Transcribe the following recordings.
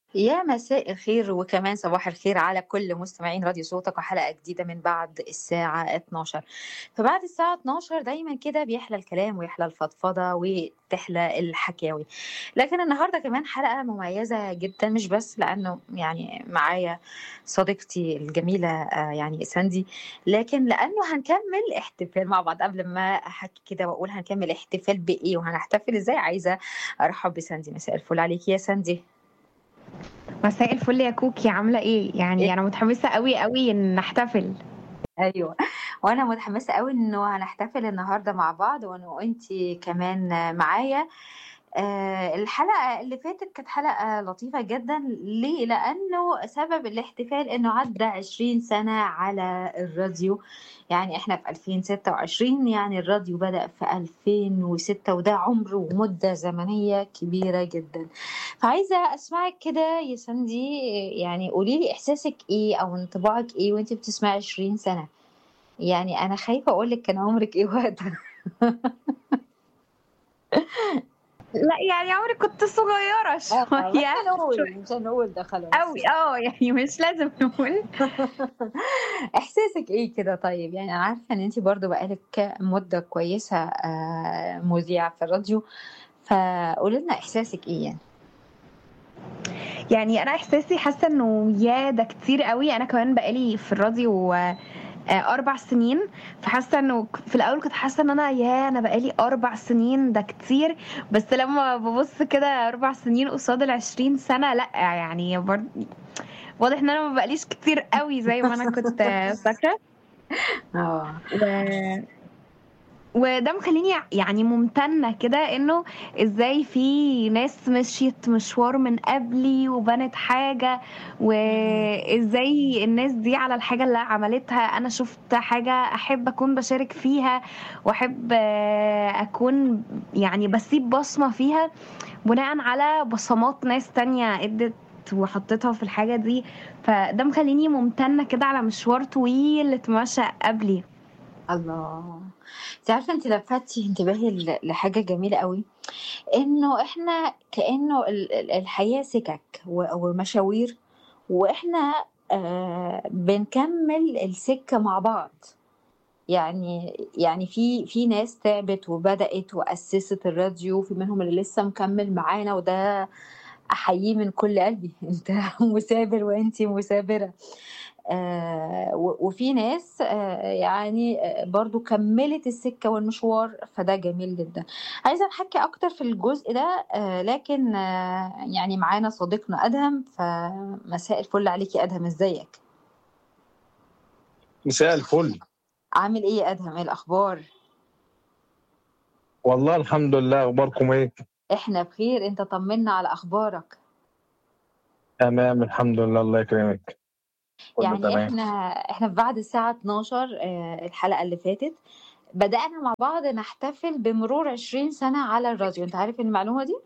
يا مساء الخير وكمان صباح الخير على كل مستمعين راديو صوتك وحلقة جديدة من بعد الساعة 12 فبعد الساعة 12 دايما كده بيحلى الكلام ويحلى الفضفضة وتحلى الحكاوي لكن النهاردة كمان حلقة مميزة جدا مش بس لأنه يعني معايا صديقتي الجميلة آه، يعني ساندي لكن لأنه هنكمل احتفال مع بعض قبل ما أحكي كده وأقول هنكمل احتفال بإيه وهنحتفل إزاي عايزة أرحب بساندي مساء الفل عليكي يا ساندي مساء الفل يا كوكي عاملة ايه؟ يعني انا متحمسة قوي قوي ان نحتفل ايوه وانا متحمسه قوي انه هنحتفل النهارده مع بعض وانا وانتي كمان معايا آه، الحلقه اللي فاتت كانت حلقه لطيفه جدا ليه لانه سبب الاحتفال انه عدى 20 سنه على الراديو يعني احنا في 2026 يعني الراديو بدأ في 2006 وده عمر ومده زمنيه كبيره جدا فعايزه اسمعك كده يا ساندي يعني قولي لي احساسك ايه او انطباعك ايه وانت بتسمعي 20 سنه يعني انا خايفه اقول لك كان عمرك ايه وقتها لا يعني عمري كنت صغيرة اه شوية مش هنقول شوية مش هنقول ده خلاص قوي اه يعني مش لازم نقول احساسك ايه كده طيب يعني انا عارفه ان انت برضو بقالك مده كويسه آه، مذيعه في الراديو فقولي لنا احساسك ايه يعني يعني انا احساسي حاسة انه يا ده كتير قوي انا كمان بقالي في الراديو آه، آه، اربع سنين فحاسة انه ك- في الاول كنت حاسة ان انا يا انا بقالي اربع سنين ده كتير بس لما ببص كده اربع سنين قصاد العشرين سنة لا يعني برضه واضح ان انا ما بقاليش كتير قوي زي ما انا كنت آه، فاكرة اه و... وده مخليني يعني ممتنة كده انه ازاي في ناس مشيت مشوار من قبلي وبنت حاجة وازاي الناس دي على الحاجة اللي عملتها انا شفت حاجة احب اكون بشارك فيها واحب آه، اكون يعني بسيب بصمة فيها بناء على بصمات ناس تانية ادت وحطيتها في الحاجة دي فده مخليني ممتنة كده على مشوار طويل اتمشى قبلي الله انت عارفه انت لفتتي انتباهي ل- لحاجه جميله قوي انه احنا كانه ال- ال- الحياه سكك و- ومشاوير واحنا آه بنكمل السكه مع بعض يعني يعني في في ناس تعبت وبدأت وأسست الراديو في منهم اللي لسه مكمل معانا وده أحييه من كل قلبي أنت مثابر وأنتي مثابرة آه و- وفي ناس آه يعني آه برضو كملت السكة والمشوار فده جميل جدا عايزة نحكي أكتر في الجزء ده آه لكن آه يعني معانا صديقنا أدهم فمساء الفل عليكي أدهم إزيك مساء الفل عامل إيه يا أدهم إيه الأخبار والله الحمد لله اخباركم ايه احنا بخير انت طمنا على اخبارك تمام الحمد لله الله يكرمك كله يعني تمام احنا احنا في بعد الساعة 12 آه، الحلقة اللي فاتت بدأنا مع بعض نحتفل بمرور 20 سنة على الراديو انت عارف المعلومة دي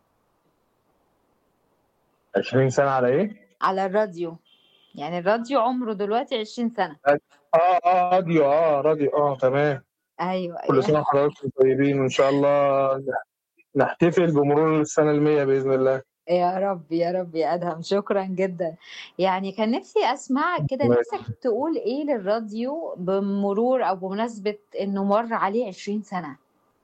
20 سنة على ايه؟ على الراديو يعني الراديو عمره دلوقتي 20 سنة اه اه راديو اه راديو اه تمام ايوه كل ايوه سنة وحضراتكم طيبين وان شاء الله نحتفل بمرور السنة المية بإذن الله يا رب يا رب يا ادهم شكرا جدا يعني كان نفسي اسمعك كده الله نفسك تقول ايه للراديو بمرور او بمناسبة انه مر عليه 20 سنة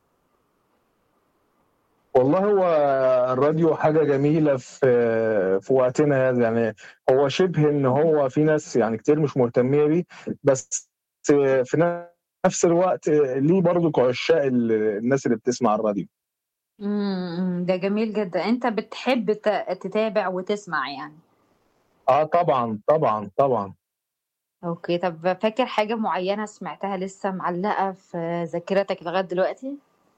والله هو الراديو حاجة جميلة في في وقتنا هذا يعني هو شبه ان هو في ناس يعني كتير مش مهتمية بيه بس في نفس الوقت ليه برضو عشاق ال- الناس اللي بتسمع الراديو امم ده جميل جدا انت بتحب ت- تتابع وتسمع يعني اه طبعا طبعا طبعا اوكي طب فاكر حاجة معينة سمعتها لسه معلقة في ذاكرتك لغاية دلوقتي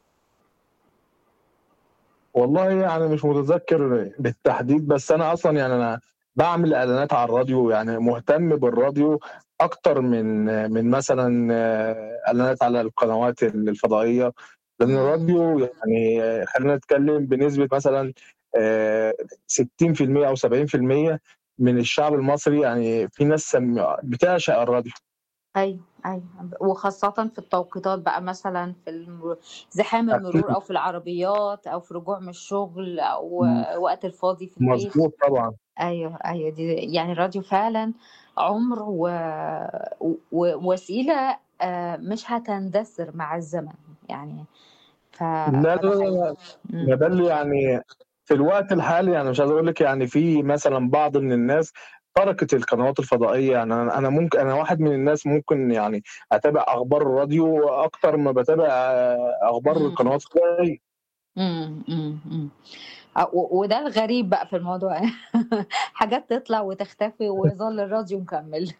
والله يعني مش متذكر بالتحديد بس انا اصلا يعني انا بعمل اعلانات على الراديو يعني مهتم بالراديو اكتر من من مثلا آه، اعلانات على القنوات الفضائيه لان امم الراديو يعني آه، خلينا نتكلم بنسبه مثلا آه، 60% او 70% من الشعب المصري يعني في ناس سم- بتعشق الراديو ايوه ايوه وخاصة في التوقيتات بقى مثلا في الم- زحام المرور اكيد او في العربيات او في رجوع من الشغل او وقت الفاضي في البيت مظبوط طبعا أيوه، أيوه دي يعني الراديو فعلًا عُمر و و ووسيلة آآ مش هتندثر مع الزمن، يعني ف لا، لا، فده لا، حقيقي. لا، إمم. ده ده اللي يعني في الوقت الحالي يعني مش عايز أقول لِك يعني في مثلًا بعض من الناس تركت القنوات الفضائية، يعني أنا أنا ممكن أنا واحد من الناس ممكن يعني أتابع أخبار الراديو أكتر ما باتابع أخبار إمم. القنوات الفضائية. إمم، إمم، إمم. آه، و وده الغريب بقى في الموضوع حاجات تطلع وتختفي ويظل الراديو مكمّل.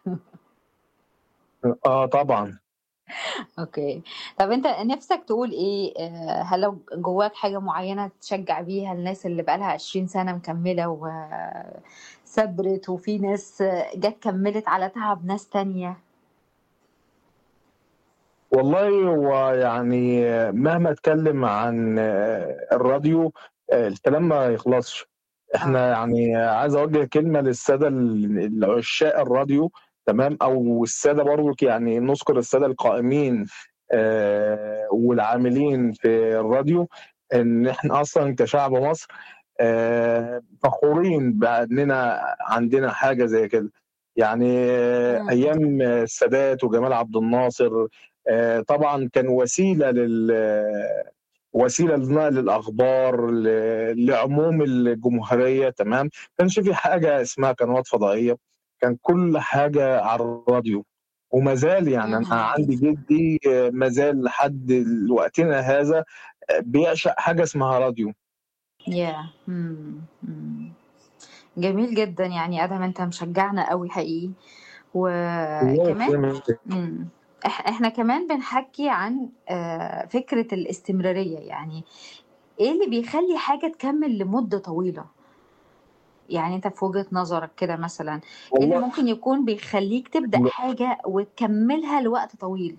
آه طبعًا. أوكي. طَب أنت نِفْسك تقول إيه آآ هل لو جواك حاجة معيّنة تشجّع بيها الناس اللي بقى لها 20 سَنة مكمّلة وثبرت وفي ناس جات كمّلت على تعب ناس تانية؟ والله هو يعني مهما اتكلم عن الراديو آآ الكلام ما يخلصش. إحنا آه. يعني عايز أوجّه كلمة للسادة ال العشاق الراديو تمام، أو السادة برضُك يعني نذكر السادة القائمين آآ والعاملين في الراديو، إن إحنا أصلًا كشعب مصر آآ فخورين بأننا عندنا حاجة زي كده. يعني إمم. أيام السادات وجمال عبد الناصر آآ طبعًا كان وسيلة لل وسيلة لنقل الأخبار ل لعموم الجمهورية تمام، ما كانش في حاجة اسمها قنوات فضائية، كان كل حاجة على الراديو، وما زال يعني أنا إمم. عندي جدي ما زال لحد ل وقتنا هذا آآ بيعشق حاجة اسمها راديو. ياه! إمم، إمم. جميل جدًا، يعني أدهم أنت مشجّعنا أوي حقيقي، الله وكمان يكرمِك. إمم. إح إحنا كمان بنحكّي عن آآ فكرة الاستمرارية، يعني إيه اللي بيخلّي حاجة تكمّل لمدة طويلة؟ يعني أنت في وجهة نظرك كده مثلًا، إيه اللي والله ممكن يكون بيخلّيك تبدأ ل حاجة وتكمّلها لوقت طويل؟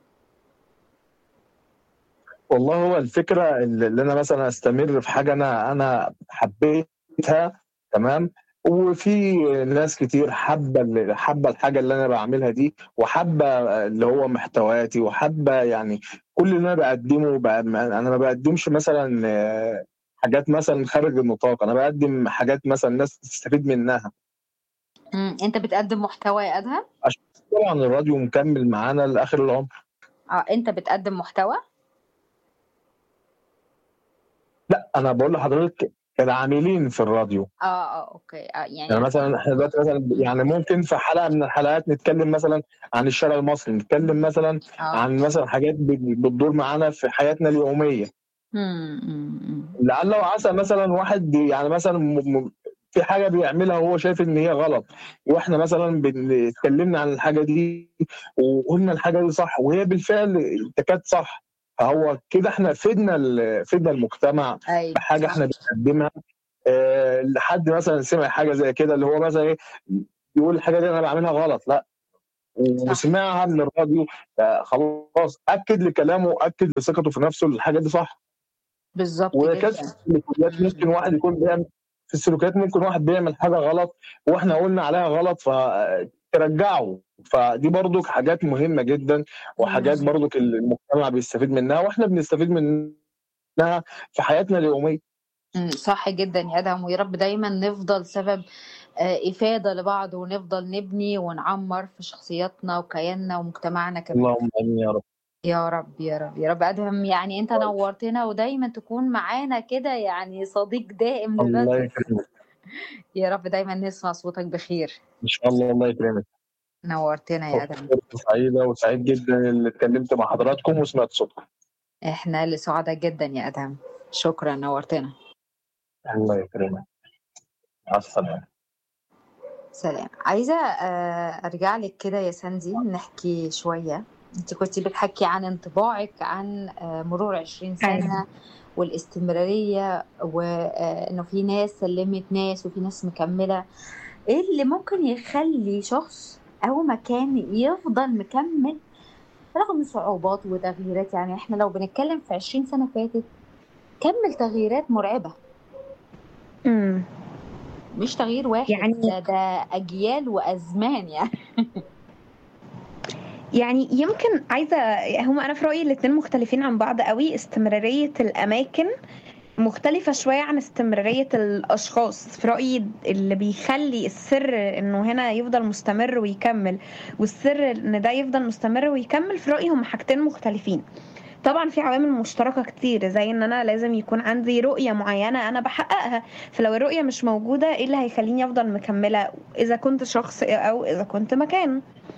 والله هو الفكرة ال اللي أنا مثلًا أستمر في حاجة أنا أنا حبيتها تمام، وفي ناس كتير حابة ال حابة الحاجة اللي أنا باعملها دي، وحابة اللي هو محتوياتي، وحابة يعني كل اللي أنا باقدّمه ب أنا ما باقدّمش مثلًا حاجات مثلًا خارج النطاق، أنا باقدّم حاجات مثلًا الناس تستفيد منها. إمم، أنت بتقدّم محتوى يا أدهم؟ عشان طبعًا الراديو مكمّل معانا لآخر العمر. آه، أنت بتقدّم محتوى؟ لأ، أنا باقول لحضرتك كالعاملين في الراديو. آه، آه، أوكي، آه، يعني يعني أنت مثلًا إحنا دلوقتي مثلًا ب إمم. يعني ممكن في حلقة من الحلقات نتكلم مثلًا عن الشارع المصري، نتكلم مثلًا آه. عن مثلًا حاجات ب بتدور معانا في حياتنا اليومية. إمم، إمم، إمم. لعل وعسى مثلًا واحد يعني مثلًا م م في حاجة بيعملها وهو شايف إن هي غلط، وإحنا مثلًا بن اتكلمنا عن الحاجة دي وقُلنا الحاجة دي صح، وهي بالفعل تكاد صح، فهو كده إحنا فِدنا ال فِدنا المجتمع أيوه، بحاجة صح. إحنا بنقدّمها آآ لحد مثلًا سمع حاجة زي كده اللي هو مثلًا إيه، يقول الحاجة دي أنا باعملها غلط، لأ، صح. وسمعها من الراديو فخلاص أكّد لكلامه وأكّد لثقته في نفسه إن الحاجة دي صح. بالضبط وكانت جدًا. السلوكيات ممكن إمم. واحد يكون بيعمل في السلوكيات ممكن واحد بيعمل حاجة غلط وإحنا قُلنا عليها غلط فترجّعه، فدي برضُك حاجات مهمة جدًا، وحاجات إمم. برضُك ال المجتمع بيستفيد منها وإحنا بنستفيد منها في حياتنا اليومية. إمم، صح جدًا يا أدهم، ويا رب دايمًا نفضل سبب آآ إفادة لبعض ونفضل نبني ونعمّر في شخصياتنا وكياننا ومجتمعنا كمان. اللهم آمين يا رب. يا رب، يا رب، يا رب أدهم يعني أنت نوّرتنا ودايمًا تكون معانا كده يعني صديق دائم الله للراديو. يكرمِك. يا رب دايمًا نسمع صوتك بخير. إن شاء الله، الله يكرمِك. نوّرتنا يا أدهم. فرصة سعيدة وسعيد جدًا إني اتكلمت مع حضراتكم وسمعت صوتكم. إحنا اللي سعدا جدًا يا أدهم، شكرًا نوّرتنا. الله يكرمِك. مع السلامة. سلام. عايزة آآ أرجع لِك كده يا ساندي نحكي شوية، أنتِ كنتِ بتحكي عن انطباعِك عن آآ مرور 20 أيوه. سَنة والاستمرارية وآآ إنه في ناس سلِّمت ناس وفي ناس مكمّلة، إيه اللي ممكن يخلّي شخص أو مكان يفضل مكمّل رغم صعوبات وتغييرات؟ يعني إحنا لو بنتكلم في 20 سَنة فاتت، كَم التغييرات مرعبة. إمم. مش تغيير واحد، يعني ده ده أجيال وأزمان يعني. يعني يمكن عايزة هم أنا في رأيي الاتنين مختلفين عن بعض أوي، استمرارية الأماكن مختلفة شوية عن استمرارية الأشخاص في رأيي اللي بيخلي السر إنه هنا يفضل مستمر ويكمل والسر إن ده يفضل مستمر ويكمل في رأيي هم حاجتين مختلفين طبعا في عوامل مشتركة كتير زي ان انا لازم يكون عندي رؤية معينة انا بحققها فلو الرؤية مش موجودة ايه اللي هيخليني افضل مكملة اذا كنت شخص او اذا كنت مكان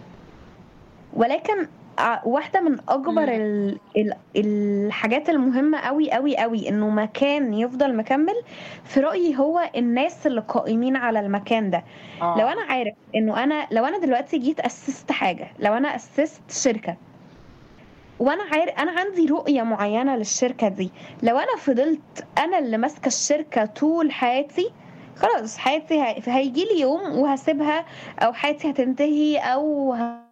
ولكن ع- واحدة من أكبر مم. ال... ال... الحاجات المهمة قوي قوي قوي إنه مكان يفضل مكمل في رأيي هو الناس اللي قائمين على المكان ده اه لو أنا عارف إنه أنا لو أنا دلوقتي جيت أسست حاجة لو أنا أسست شركة وانا عارف انا عندي رؤيه معينه للشركه دي لو انا فضلت انا اللي ماسكه الشركه طول حياتي خلاص حياتي هي... هيجي لي يوم وهسيبها او حياتي هتنتهي او ه...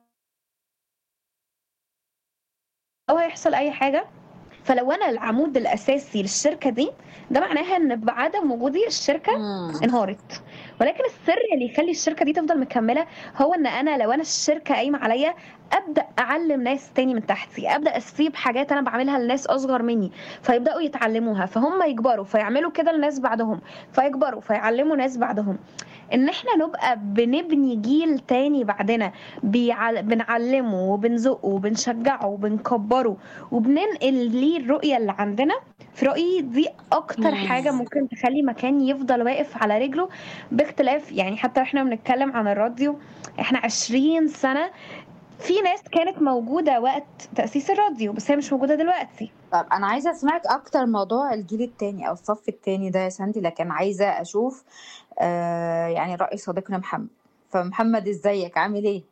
او هيحصل اي حاجه فلو انا العمود الاساسي للشركه دي ده معناها ان بعدم وجودي الشركه مم. انهارت ولكن السر اللي يخلي الشركه دي تفضل مكمله هو ان انا لو انا الشركه قايمه عليا ابدا اعلم ناس تاني من تحتي ابدا اسيب حاجات انا بعملها لناس اصغر مني فيبداوا يتعلموها فهم يكبروا فيعملوا كده لناس بعدهم فيكبروا فيعلموا ناس بعدهم ان احنا نبقى بنبني جيل تاني بعدنا بيعل... بنعلمه وبنزقه وبنشجعه وبنكبره وبننقل ليه الرؤيه اللي عندنا في رايي دي اكتر مم. حاجه ممكن تخلي مكان يفضل واقف على رجله باختلاف يعني حتى احنا بنتكلم عن الراديو احنا عشرين سنه في ناس كانت موجودة وقت تأسيس الراديو بس هي مش موجودة دلوقتي طب انا عايزه اسمعك اكتر موضوع الجيل التاني او الصف التاني ده يا ساندي لكن عايزه اشوف آه يعني راي صديقنا محمد فمحمد ازيك عامل ايه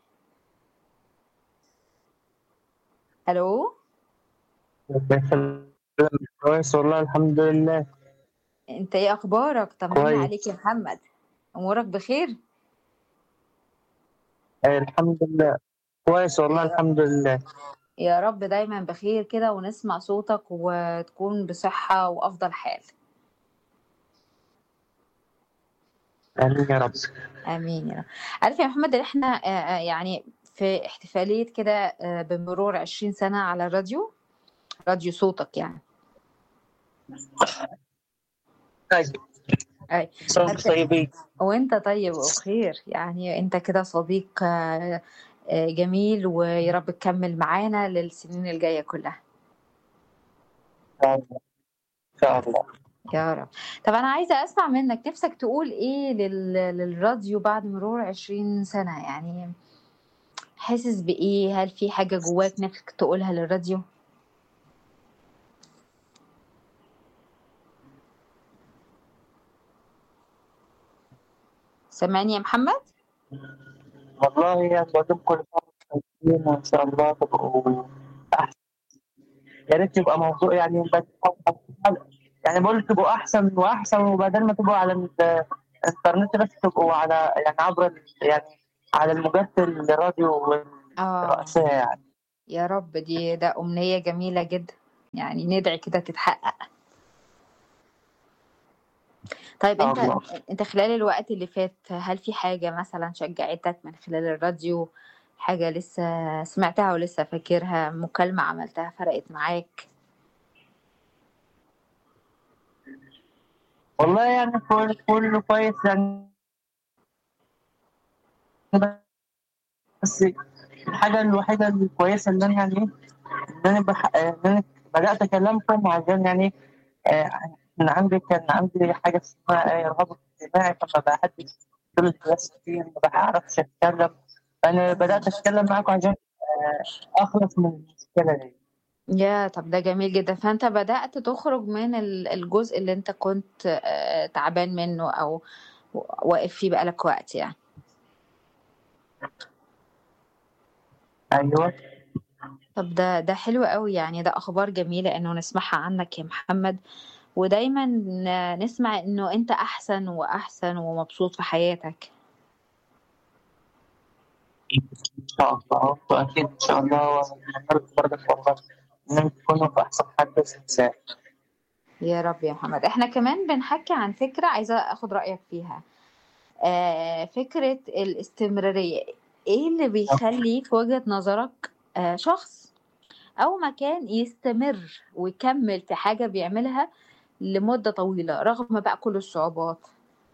الو ربنا يخليك كويس والله الحمد لله انت ايه اخبارك طمني كويس عليك يا محمد امورك بخير آه، الحمد لله كويس والله يا رب الحمد لله يا رب دايما بخير كده ونسمع صوتك وتكون بصحه وافضل حال آمين يا رب امين يا رب عارف يا محمد ان احنا آه، آه، يعني في احتفاليه كده آه، بمرور 20 سنه على الراديو راديو صوتك يعني طيب اي صوت انت طيبين وانت طيب وبخير يعني انت كده صديق آه، آه، جميل ويا رب تكمل معانا للسنين الجايه كلها إن شاء الله إن شاء الله يا رب طب انا عايزه اسمع منك نفسك تقول ايه لل... للراديو بعد مرور 20 سنه يعني حاسس بايه هل في حاجه جواك نفسك تقولها للراديو سامعني يا محمد والله يعني بقول كل سنة وأنتم طيبين وإن شاء الله تبقوا أحسن يا ريت يبقى موضوع يعني بس يعني بقول تبقوا أحسن وأحسن وبدل ما تبقوا على الإنترنت بس تبقوا على يعني عبر ال- يعني على الموجات الراديو اه الرئيسية يعني يا رب دي ده امنيه جميله جدا يعني ندعي كده تتحقق طيب إن انت شاء الله انت خلال الوقت اللي فات هل في حاجة مثلا شجعتك من خلال الراديو حاجة لسه سمعتها ولسه فاكرها مكالمة عملتها فرقت معاك والله يعني كل كله كويس يعني بس الحاجة الوحيدة الكويسة اللي أنا يعني إيه، إن أنا بح... إن أنا بدأت أكلمكم عشان يعني آه، إن عندي كان عندي حاجة اسمها إيه، رهاب اجتماعي فما بحدش طول الدراسة فيه ما بعرفش أتكلم فأنا بدأت أتكلم معاكم عشان آه، أخلص من المشكلة دي يا طب ده جميل جدا فانت بدأت تخرج من ال- الجزء اللي انت كنت آه، تعبان منه او واقف فيه بقالك وقت يعني أيوه طب ده ده حلو قوي يعني ده اخبار جميلة انه نسمعها عنك يا محمد ودايما نسمع انه انت احسن واحسن ومبسوط في حياتك إن شاء الله وأكيد إن شاء الله ونرجو برضك والله إنكم تكونوا في أحسن حال بس إنسان يا رب يا محمد احنا كمان بنحكي عن فكرة عايزة اخد رأيك فيها آه فكرة الاستمرارية ايه اللي بيخلي في وجهة نظرك آه شخص او مكان يستمر ويكمل في حاجة بيعملها لمدة طويلة رغم بقى كل الصعوبات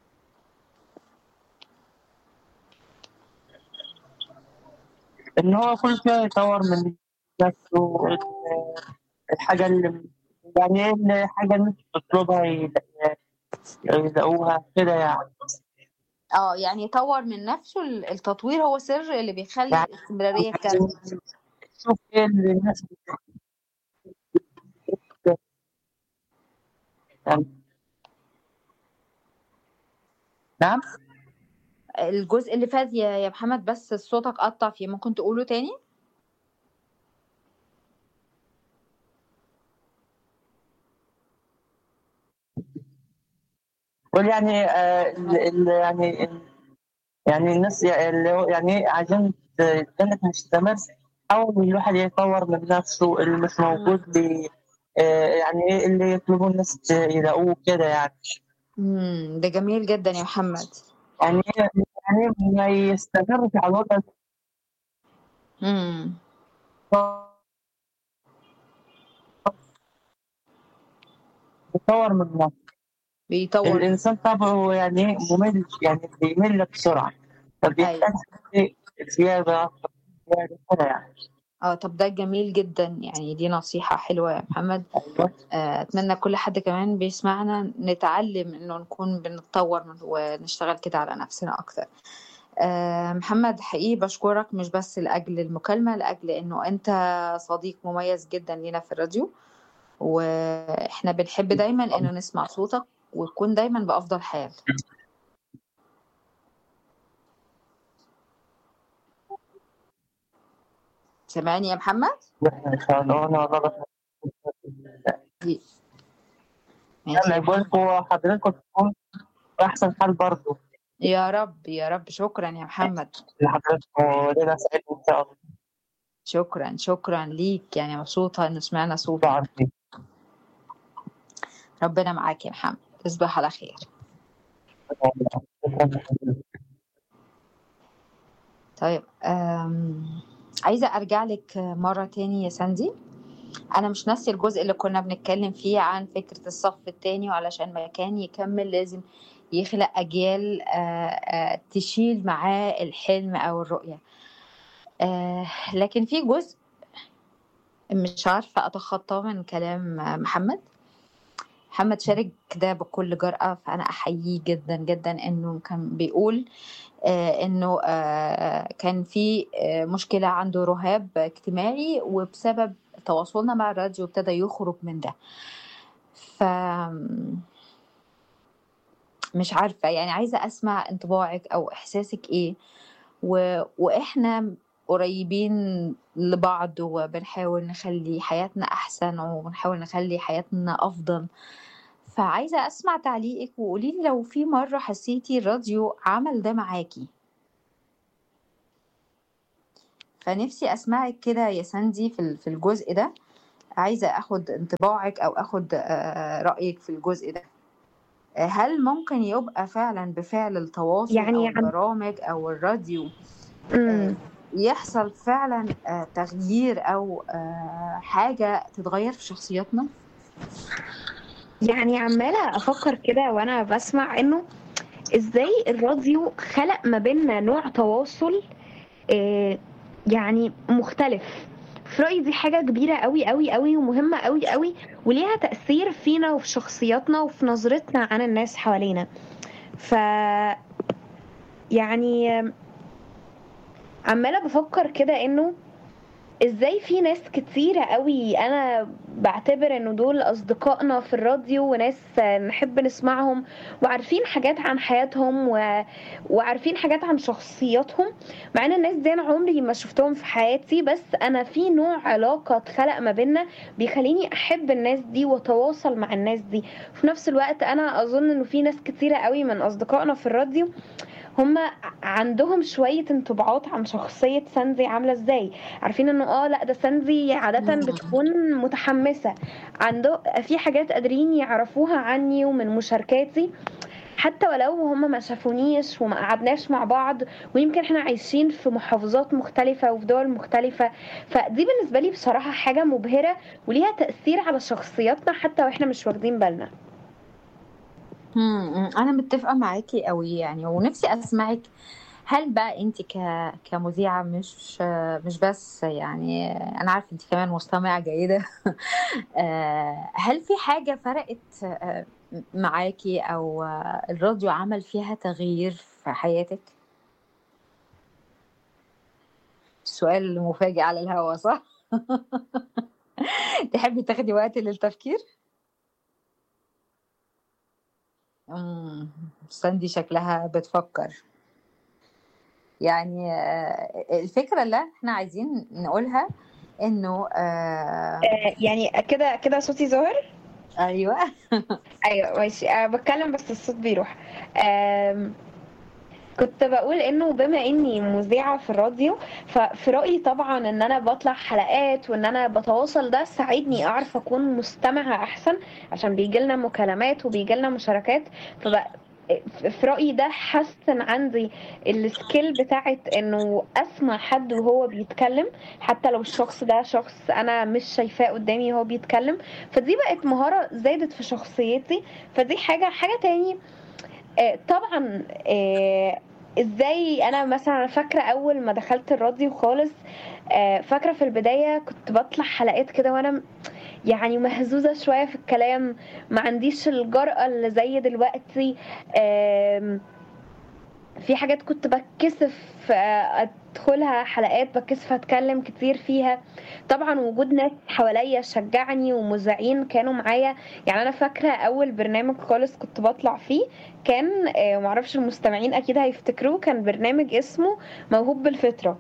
ان هو كل شويه يطور من نفسه ال- الحاجه اللي يعني ايه الحاجه اللي انت بتطلبها يلاقي- يلاقوها كده يعني اه يعني يطور من نفسه ال- التطوير هو سر اللي بيخلي يعني الاستمرارية تكمل شوف ايه اللي الناس بت- يعني نعم الجزء اللي فات يا يا محمد بس صوتك قطع فيه ممكن تقوله تاني قول يعني آه ال- ال- يعني ال- يعني الناس ي- اللي هو يعني إيه عشان ت- انك مستمر حاول الواحد يطور من نفسه اللي مش موجود بي آه يعني ايه اللي يطلبوا الناس ت- يلاقوه كده يعني امم ده جميل جدا يا محمد يعني يعني ما يستمرش على الوضع امم يطور من نفسه بيطور الانسان طبعه يعني إيه ممل يعني بيمل بسرعه فبيحتاج ايوه إيه زياده أكتر، زياده كده يعني اه طب ده جميل جدا يعني دي نصيحة حلوة يا محمد ايوه آه، أتمنى كل حد كمان بيسمعنا نتعلم إنه نكون بنتطور من- ونشتغل كده على نفسنا أكتر آه، محمد حقيقي بشكرك مش بس لأجل المكالمة لأجل إنه أنت صديق مميز جدا لينا في الراديو وإحنا بنحب دايما إنه نسمع صوتك وتكون دايما بأفضل حال سامعني يا محمد؟ احنا ان شاء الله انا والله دي- انا ماشي يا بقول محمد هو حضرتكم تكون في احسن حال برضه يا رب يا رب شكرا يا محمد لحضرتكم وليلة سعيدة ان شاء الله شكرا شكرا ليك يعني مبسوطة إنه سمعنا صوتك عارفين ربنا معاك يا محمد تصبح على خير طيب أم... عايزة أرجع لك مرة تاني يا ساندي أنا مش ناسية الجزء اللي كنا بنتكلم فيه عن فكرة الصف التاني وعلشان مكان يكمل لازم يخلق أجيال آه، آه، تشيل معاه الحلم أو الرؤية آه، لكن في جزء مش عارفة أتخطاه من كلام محمد محمد شارك ده بكل جرأة فأنا أحييه جدا جدا إنه كان بيقول آه، إنه آه، كان في آه، مشكلة عنده رهاب اجتماعي وبسبب تواصلنا مع الراديو ابتدى يخرج من ده ف مش عارفة يعني عايزة أسمع انطباعك أو إحساسك إيه و... وإحنا قريبين لبعض وبنحاول نخلي حياتنا أحسن وبنحاول نخلي حياتنا أفضل فعايزة أسمع تعليقك وقولي لي لو في مرة حسيتي الراديو عمل ده معاكي فنفسي أسمعك كده يا ساندي في ال- في الجزء ده عايزة أخد انطباعك أو أخد آه، رأيك في الجزء ده آه، هل ممكن يبقى فعلا بفعل التواصل أو يعني عن البرامج أو الراديو آه، امم يحصل فعلا آه، تغيير أو آه، حاجة تتغير في شخصياتنا؟ يعني عمالة أفكر كده وأنا بسمع إنه إزاي الراديو خلق ما بيننا نوع تواصل آه، يعني مختلف في رأيي دي حاجة كبيرة قوي قوي قوي ومهمة قوي قوي وليها تأثير فينا وفي شخصياتنا وفي نظرتنا عن الناس حوالينا ف يعني آم، عمالة بفكر كده إنه ازاي في ناس كتيرة قوي انا بعتبر انه دول اصدقائنا في الراديو وناس نحب نسمعهم وعارفين حاجات عن حياتهم و... وعارفين حاجات عن شخصياتهم مع ان الناس دي انا عمري ما شفتهم في حياتي بس انا في نوع علاقة اتخلق ما بيننا بيخليني احب الناس دي واتواصل مع الناس دي في نفس الوقت انا اظن انه في ناس كتيرة قوي من اصدقائنا في الراديو هم عندهم شوية انطباعات عن شخصية ساندي عاملة ازاي عارفين انه اه لا ده ساندي عادة مم. بتكون متحمسة عنده في حاجات قادرين يعرفوها عني ومن مشاركاتي حتى ولو هم ما شافونيش وما قعدناش مع بعض ويمكن احنا عايشين في محافظات مختلفة وفي دول مختلفة فدي بالنسبة لي بصراحة حاجة مبهرة وليها تأثير على شخصياتنا حتى واحنا مش واخدين بالنا إمم، إمم، أنا متفقة معاكِ أوي يعني، ونفسي أسمعِك هل بقى أنتِ ك كمذيعة مش مش بس يعني أنا عارفة أنتِ كمان مستمعة جيدة آآ، هل في حاجة فرقت آآ، م معاكِ أو الراديو عمل فيها تغيير في حياتِك؟ سؤال مفاجئ على الهوا صح؟ تحبي تاخدي وقت للتفكير؟ إمم، ساندي شكلها بتفكر. يعني آآ، الفكرة اللي إحنا عايزين نقولها إنه آآ آآ، يعني كده كده صوتي ظاهر؟ أيوه. أيوه ماشي، أنا باتكلم بس الصوت بيروح. آمم، كنت باقول إنه بما إني مذيعة في الراديو، ففي رأيي طبعًا إن أنا باطلع حلقات وإن أنا باتواصل ده ساعدني أعرف أكون مستمعة أحسن، عشان بييجي لنا مكالمات وبييجي لنا مشاركات، فب ف في رأيي ده حسّن عندي الskill بتاعة إنه أسمع حد وهو بيتكلم، حتى لو الشخص ده شخص أنا مش شايفاه قدامي وهو بيتكلم، فدي بقت مهارة زادت في شخصيتي، فدي حاجة. حاجة تاني آآ، طبعًا آآ، إزاي أنا مثلًا أنا فاكرة أول ما دخلت الراديو خالص آآ، فاكرة في البداية كنت باطلع حلقات كده وأنا م يعني مهزوزة شوية في الكلام، ما عنديش الجرأة اللي زي دلوقتي، آمم، في حاجات كنت باتكسف أدخلها حلقات، باتكسف أتكلم كتير فيها. طبعًا وجود ناس حواليّا شجعني ومذيعين كانوا معايا، يعني أنا فاكرة أول برنامج خالص كنت باطلع فيه كان آآ، ما أعرفش المستمعين أكيد هيفتكروه، كان برنامج اسمه موهوب بالفطرة.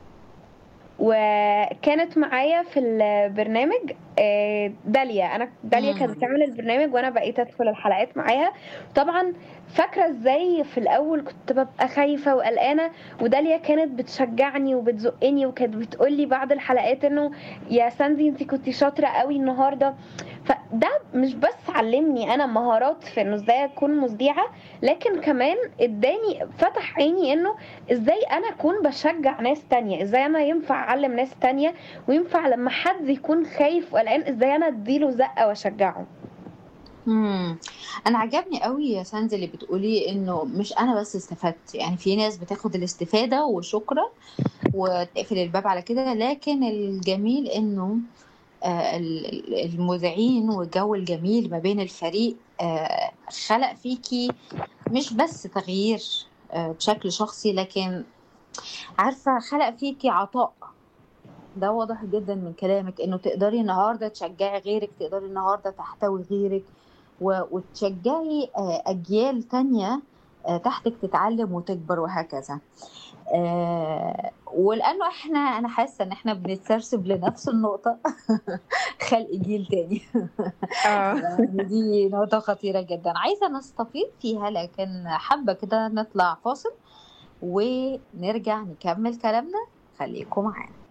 وكانت معايا في البرنامج آآ، داليا، أنا داليا كانت إمم. بتعمل البرنامج وأنا بقيت أدخل الحلقات معاها، طبعًا فاكرة إزاي في الأول كنت بابقى خايفة وقلقانة، وداليا كانت بتشجعني وبتزقني وكانت بتقول لي بعد الحلقات إنه يا ساندي أنتِ كنتِ شاطرة أوي النهارده، فده مش بس علّمني أنا مهارات في إنه إزاي أكون مذيعة، لكن كمان ادّاني فتح عيني إنه إزاي أنا أكون باشجع ناس تانية، إزاي أنا ينفع أعلّم ناس تانية، وينفع لمّا حد يكون خايف وقلقان إزاي أنا أدّي له زقة وأشجعه. إمم، أنا عجبني أوي يا ساندي اللي بتقوليه إنه مش أنا بس استفدت، يعني في ناس بتاخد الاستفادة وشكرًا وتقفل الباب على كده، لكن الجميل إنه آآ، ال ال المذيعين والجو الجميل ما بين الفريق آآ، خلق فيكِ مش بس تغيير آآ، بشكل شخصي، لكن عارفة خلق فيكِ عطاء. ده واضح جدًا من كلامِك إنه تقدري النهارده تشجعي غيرِك، تقدري النهارده تحتوي غيرِك، و وتشجعي آآ، أجيال تانية آآ، تحتِك تتعلم وتكبر وهكذا. آآ، ولأنه إحنا أنا حاسة إن إحنا بنتسرسب لنفس النقطة خلق جيل تاني. آه. يعني دي نقطة خطيرة جدًا، عايزة نستفيض فيها لكن حابة كده نطلع فاصل، ونرجع نكمل كلامنا، خليكم معانا.